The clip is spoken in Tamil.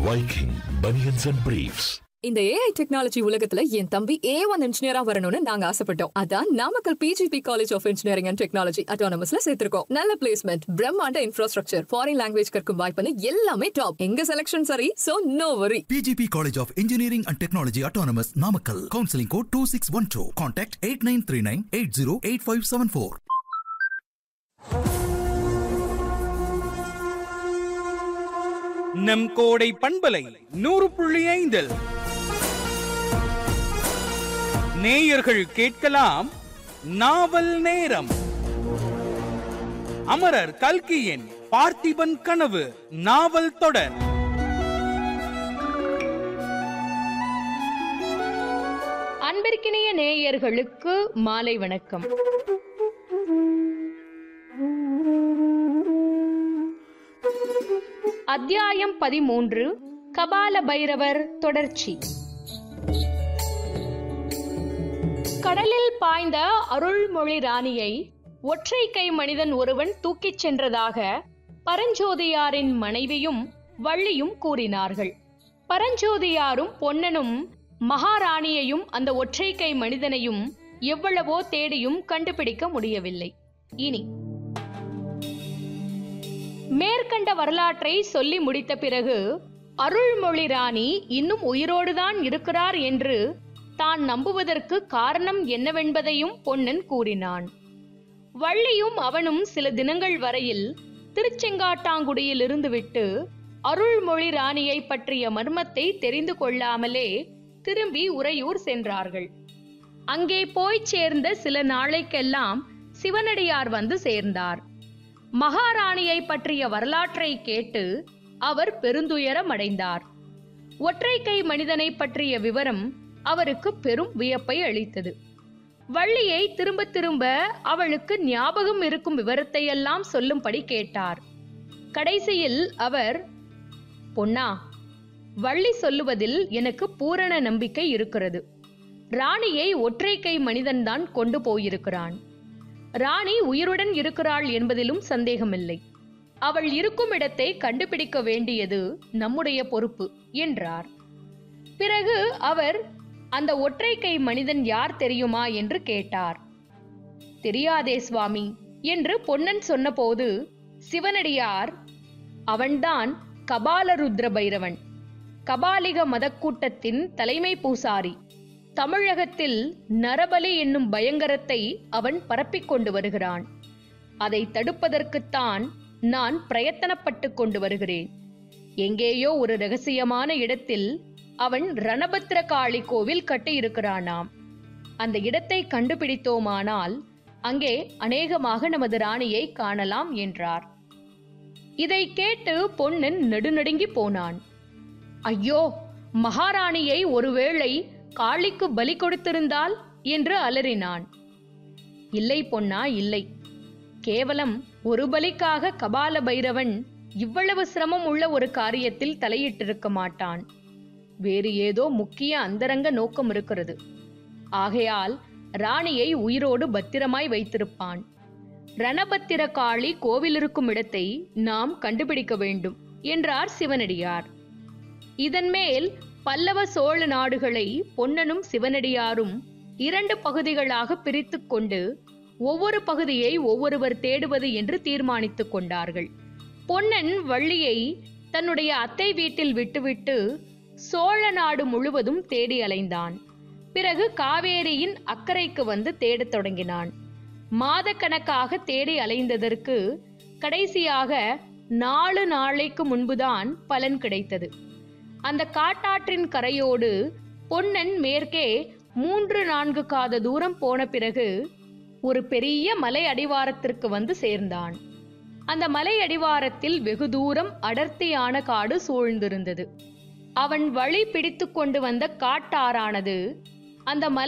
Viking Bunions and Briefs. இந்த ஏஐ டெக்னாலஜி உலகத்துல என் தம்பி ஏ ஒன் இன்ஜினியரா வரணும்னு நாங்க ஆசைப்பட்டோம் அதான் Namakkal PGP college of engineering and technology அட்டானமஸ்ல சேர்த்திருக்கோம் நல்ல பிளேஸ்மெண்ட் பிரம்மாண்ட இன்ஃப்ராஸ்ட்ரக்சர் ஃபாரின் லாங்குவேஜ் கற்கும் வாய்ப்புன்னு எல்லாமே டாப் எங்க செலக்ஷன் சரி so no worry PGP College of Engineering and Technology Autonomous Namakkal. Counseling code 2612. Contact 8939 808574. நம் கோடை பண்பலை நூறு புள்ளி ஐந்தில் நேயர்கள் கேட்கலாம் நாவல் நேரம் அமரர் கல்கியின் பார்த்திபன் கனவு நாவல் தொடர் அன்பிற்கினிய நேயர்களுக்கு மாலை வணக்கம் அத்தியாயம் பதிமூன்று கபால பைரவர் தொடர்ச்சி கடலில் பாய்ந்த அருள்மொழி ராணியை ஒற்றை கை மனிதன் ஒருவன் தூக்கிச் சென்றதாக பரஞ்சோதியாரின் மனைவியும் வள்ளியும் கூறினார்கள் பரஞ்சோதியாரும் பொன்னனும் மகாராணியையும் அந்த ஒற்றை கை மனிதனையும் எவ்வளவோ தேடியும் கண்டுபிடிக்க முடியவில்லை இனி மேற்கண்ட வரலாற்றை சொல்லி முடித்த பிறகு அருள்மொழி ராணி இன்னும் உயிரோடுதான் இருக்கிறார் என்று தான் நம்புவதற்கு காரணம் என்னவென்பதையும் பொன்னன் கூறினான் வள்ளியும் அவனும் சில தினங்கள் வரையில் திருச்செங்காட்டாங்குடியில் இருந்துவிட்டு அருள்மொழி ராணியை பற்றிய மர்மத்தை தெரிந்து கொள்ளாமலே திரும்பி உறையூர் சென்றார்கள் அங்கே போய் சேர்ந்த சில நாளைக்கெல்லாம் சிவனடியார் வந்து சேர்ந்தார் மகாராணியை பற்றிய வரலாற்றை கேட்டு அவர் பெருந்துயரம் அடைந்தார் ஒற்றை கை மனிதனை பற்றிய விவரம் அவருக்கு பெரும் வியப்பை அளித்தது வள்ளியை திரும்ப திரும்ப அவளுக்கு ஞாபகம் இருக்கும் விவரத்தையெல்லாம் சொல்லும்படி கேட்டார் கடைசியில் அவர் பொன்னா வள்ளி சொல்லுவதில் எனக்கு பூரண நம்பிக்கை இருக்கிறது ராணியை ஒற்றை கை மனிதன்தான் கொண்டு போயிருக்கிறான் ராணி உயிருடன் இருக்கிறாள் என்பதிலும் சந்தேகமில்லை அவள் இருக்கும் இடத்தை கண்டுபிடிக்க வேண்டியது நம்முடைய பொறுப்பு என்றார் பிறகு அவர் அந்த ஒற்றை கை மனிதன் யார் தெரியுமா என்று கேட்டார் தெரியாதே சுவாமி என்று பொன்னன் சொன்னபோது சிவனடியார் அவன்தான் கபாலருத்ர பைரவன் கபாலிக மதக்கூட்டத்தின் தலைமை பூசாரி தமிழகத்தில் நரபலி என்னும் பயங்கரத்தை அவன் பரப்பிக் கொண்டு வருகிறான் அதை தடுப்பதற்குத்தான் நான் பிரயத்தனப்பட்டு கொண்டு வருகிறேன் எங்கேயோ ஒரு ரகசியமான இடத்தில் அவன் ரணபத்திரகாளி கோவில் கட்டியிருக்கிறானாம் அந்த இடத்தை கண்டுபிடித்தோமானால் அங்கே அநேகமாக நமது ராணியை காணலாம் என்றார் இதை கேட்டு பொன்னன் நெடுநடுங்கி போனான் ஐயோ மகாராணியை ஒருவேளை காளிக்கு பலி கொடுத்திருந்தால் என்று அலறினான் இல்லை பொன்னா இல்லை கேவலம் ஒரு பலிக்காக கபால பைரவன் இவ்வளவு சிரமம் உள்ள ஒரு காரியத்தில் தலையிட்டிருக்க மாட்டான் வேறு ஏதோ முக்கிய அந்தரங்க நோக்கம் இருக்கிறது ஆகையால் ராணியை உயிரோடு பத்திரமாய் வைத்திருப்பான் ரணபத்திர காளி கோவில் இருக்கும் இடத்தை நாம் கண்டுபிடிக்க வேண்டும் என்றார் சிவனடியார் இதன் மேல் பல்லவ சோழ நாடுகளை பொன்னனும் சிவனடியாரும் இரண்டு பகுதிகளாக பிரித்துக் கொண்டு ஒவ்வொரு பகுதியை ஒவ்வொருவர் தேடுவது என்று தீர்மானித்துக் கொண்டார்கள் பொன்னன் வள்ளியை தன்னுடைய அத்தை வீட்டில் விட்டுவிட்டு சோழ நாடு முழுவதும் தேடி அலைந்தான் பிறகு காவேரியின் அக்கறைக்கு வந்து தேடத் தொடங்கினான் மாதக்கணக்காக தேடி அலைந்ததற்கு கடைசியாக நாலு நாளைக்கு முன்புதான் பலன் கிடைத்தது அந்த காட்டாற்றின் கரையோடு பொன்னன் மேற்கே மூன்று நான்கு காத தூரம் போன பிறகு ஒரு பெரிய மலை அடிவாரத்திற்கு வந்து சேர்ந்தான் அந்த மலை அடிவாரத்தில் வெகு தூரம் அடர்த்தியான காடு சூழ்ந்திருந்தது அவன் வழி பிடித்து கொண்டு வந்த காட்டாறானது அந்த மலை